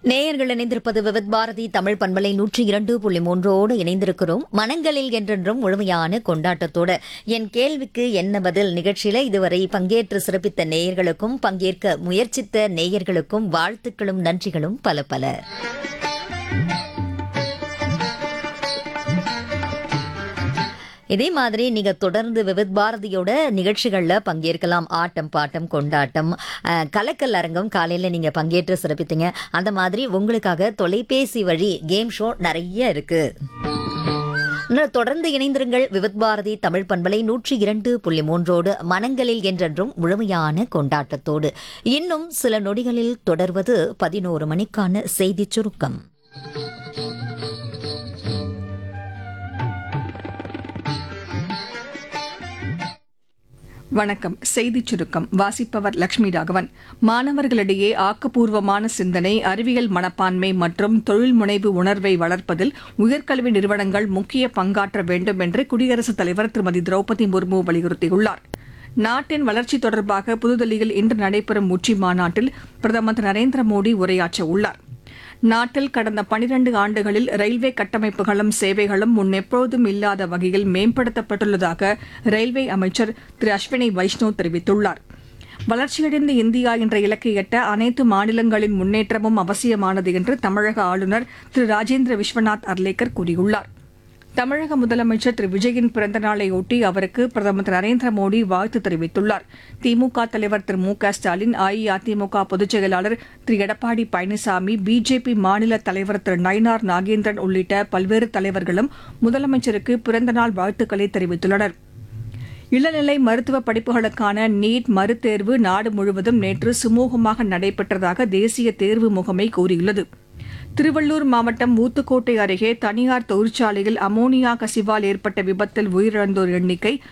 நேயர்கள் இணைந்திருப்பது விவித் பாரதி தமிழ் பண்பலை நூற்றி இரண்டு புள்ளி மூன்றோடு இணைந்திருக்கிறோம் மனங்களில் என்றென்றும் முழுமையான கொண்டாட்டத்தோடு என் கேள்விக்கு என்ன பதில் நிகழ்ச்சியில இதுவரை பங்கேற்று சிறப்பித்த நேயர்களுக்கும் பங்கேற்க முயற்சித்த நேயர்களுக்கும் வாழ்த்துக்களும் நன்றிகளும் பல பல இதே மாதிரி நீங்க தொடர்ந்து விவித் பாரதியோட நிகழ்ச்சிகள்ல பங்கேற்கலாம் ஆட்டம் பாட்டம் கொண்டாட்டம் அஹ், கலக்கல் அரங்கம் காலையில நீங்க பங்கேற்று சிறப்பித்தீங்க அந்த மாதிரி உங்களுக்காக தொலைபேசி வழி கேம் ஷோ நிறைய இருக்கு இன்னும் தொடர்ந்து இணைந்திருங்கள் விவித் பாரதி தமிழ் பண்பலை நூற்றி இரண்டு புள்ளி மூன்றோடு மனங்களில் என்றென்றும் முழுமையான கொண்டாட்டத்தோடு இன்னும் சில நொடிகளில் தொடர்வது பதினோரு மணிக்கான செய்திச் சுருக்கம் வணக்கம் செய்திச் சுருக்கம் வாசிப்பவர் லட்சுமி ராகவன் மாணவர்களிடையே ஆக்கப்பூர்வமான சிந்தனை அறிவியல் மனப்பான்மை மற்றும் தொழில் முனைவு உணர்வை வளர்ப்பதில் உயர்கல்வி நிறுவனங்கள் முக்கிய பங்காற்ற வேண்டும் என்று குடியரசுத் தலைவர் திருமதி திரௌபதி முர்மு வலியுறுத்தியுள்ளார் நாட்டின் வளர்ச்சி தொடர்பாக புதுதில்லியில் இன்று நடைபெறும் உச்சி மாநாட்டில் பிரதமர் திரு நரேந்திர மோடி உரையாற்ற உள்ளார் நாட்டில் கடந்த 12 ஆண்டுகளில் ரயில்வே கட்டமைப்புகளும் சேவைகளும் முன்னெப்போதும் இல்லாத வகையில் மேம்படுத்தப்பட்டுள்ளதாக ரயில்வே அமைச்சர் திரு அஸ்வினி வைஷ்ணவ் தெரிவித்துள்ளார் வளர்ச்சியடைந்த இந்தியா என்ற இலக்கை எட்ட அனைத்து மாநிலங்களின் முன்னேற்றமும் அவசியமானது என்று தமிழக ஆளுநர் திரு ராஜேந்திர விஸ்வநாத் அர்லேக்கர் கூறியுள்ளார் தமிழக முதலமைச்சர் திரு விஜயின் பிறந்த நாளையொட்டி அவருக்கு பிரதமர் திரு நரேந்திர மோடி வாழ்த்து தெரிவித்துள்ளார் திமுக தலைவர் திரு மு க ஸ்டாலின் அஇஅதிமுக பொதுச் செயலாளர் திரு எடப்பாடி பழனிசாமி பிஜேபி மாநில தலைவர் திரு நயினார் நாகேந்திரன் உள்ளிட்ட பல்வேறு தலைவர்களும் முதலமைச்சருக்கு பிறந்தநாள் வாழ்த்துக்களை தெரிவித்துள்ளனர் இளநிலை மருத்துவ படிப்புகளுக்கான நீட் மறுதேர்வு நாடு முழுவதும் நேற்று சுமூகமாக நடைபெற்றதாக தேசிய தேர்வு முகமை கூறியுள்ளது திருவள்ளூர் மாவட்டம் ஊத்துக்கோட்டை அருகே தனியார் தொழிற்சாலையில் அமோனியா கசிவால் ஏற்பட்ட விபத்தில் உயிரிழந்தோர் எண்ணிக்கை